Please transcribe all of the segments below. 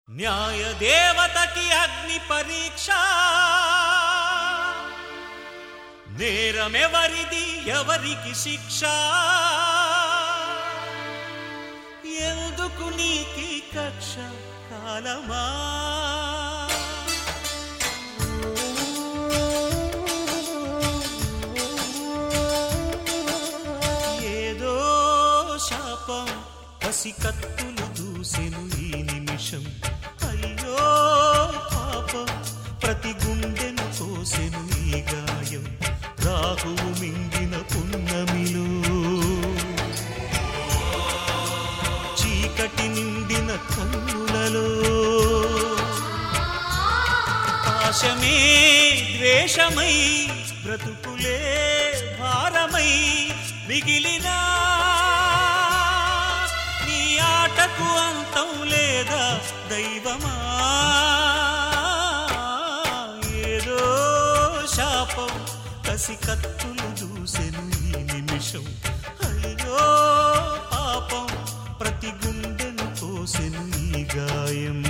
న్యాయ దేవతకి అగ్ని పరీక్ష నేరమెవరిది ఎవరికి శిక్ష ఎందుకు నీకి కక్ష కాలమా ఏదో శాపం పసి కత్తులు దూసెను ఈ నిమిషం అయ్యో పాపం ప్రతి గుండెను కోసెను ఈ గాయం రాహువు మింగిన పున్నమిలో చీకటి నిండిన కన్నులలో పాశమే ద్వేషమై బ్రతుకులే భారమై మిగిలినా నీ ఆటకు అంతం లేదా దైవమా ఏదో శాపం కసి కత్తులు దూసెను ఈ నిమిషం అయ్యో పాపం ప్రతి గుండెను కోసెను ఈ గాయం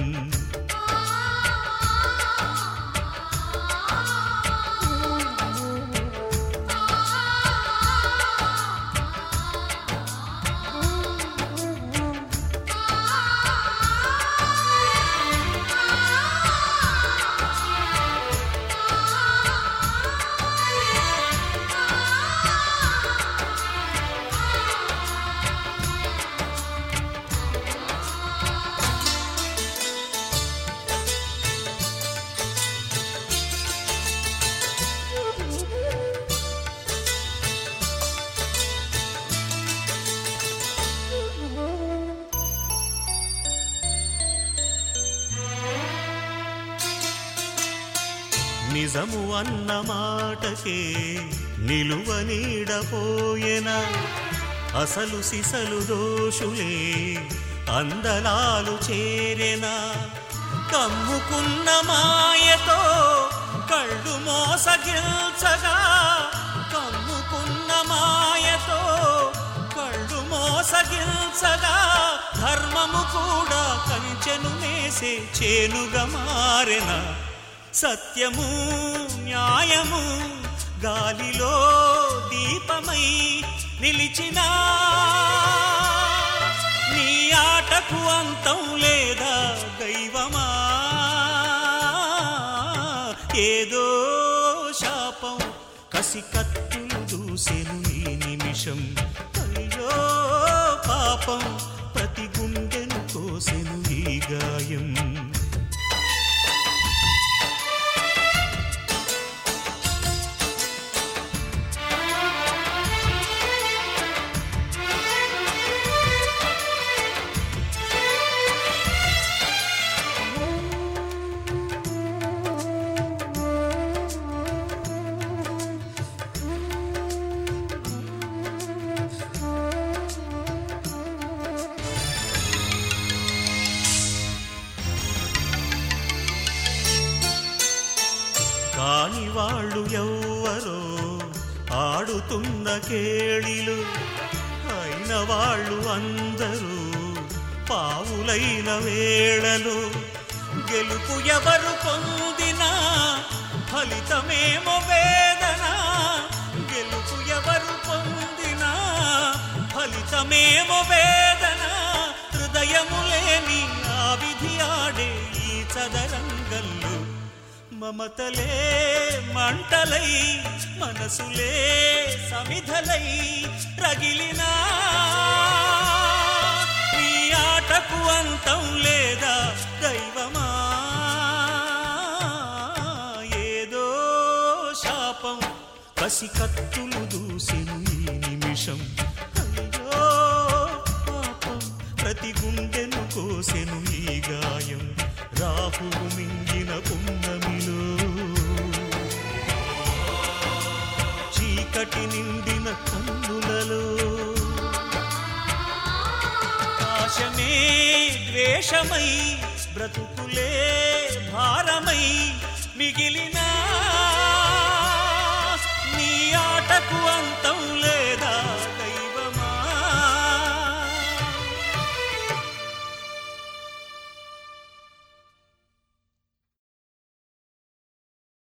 నిజము అన్న మాటకే నిలువ నీడపోయెనా అసలు సిసలు దోషులే అందలాలు చేరెనా కమ్ముకున్న మాయతో కళ్ళు మోసగిల్చగా కమ్ముకున్న మాయతో కళ్ళు మోసగిల్చగా ధర్మము కూడా కంచెను మేసే చేనుగా మారెనా సత్యము న్యాయము గాలిలో దీపమై నిలిచినా నీ ఆటకు అంతం లేదా దైవమా ఏదో శాపం కసి కత్తులు దూసెను ఈ నిమిషం అయ్యో పాపం ప్రతి గుండెను కోసెను ఈ గాయం కాని వాళ్ళు ఎవ్వరో ఆడుతున్న కేళిలు అయిన వాళ్ళు అందరూ పావులైన వేళలు గెలుపు ఎవరు పొందినా ఫలితమేమో వేదన గెలుపు ఎవరు పొందినా ఫలితమేమో వేదన హృదయము లేని ఆ విధి ఆడే ఈ చదరంగల్లు మమతలే మంటలై మనసులే సమిధలై రగిలినా నీ ఆటకు అంతం లేదా దైవమా ఏదో శాపం కసి కత్తులు దూసెను ఈ నిమిషం అయ్యో పాపం ప్రతి గుండెను కోసెను ఈ గాయం రాహువు మింగిన పున్నమిలో చీకటి నిండిన కన్నులలో ఆశమే ద్వేషమై బ్రతుకులే భారమై మిగిలినా నీ ఆటకు అంతం లేదా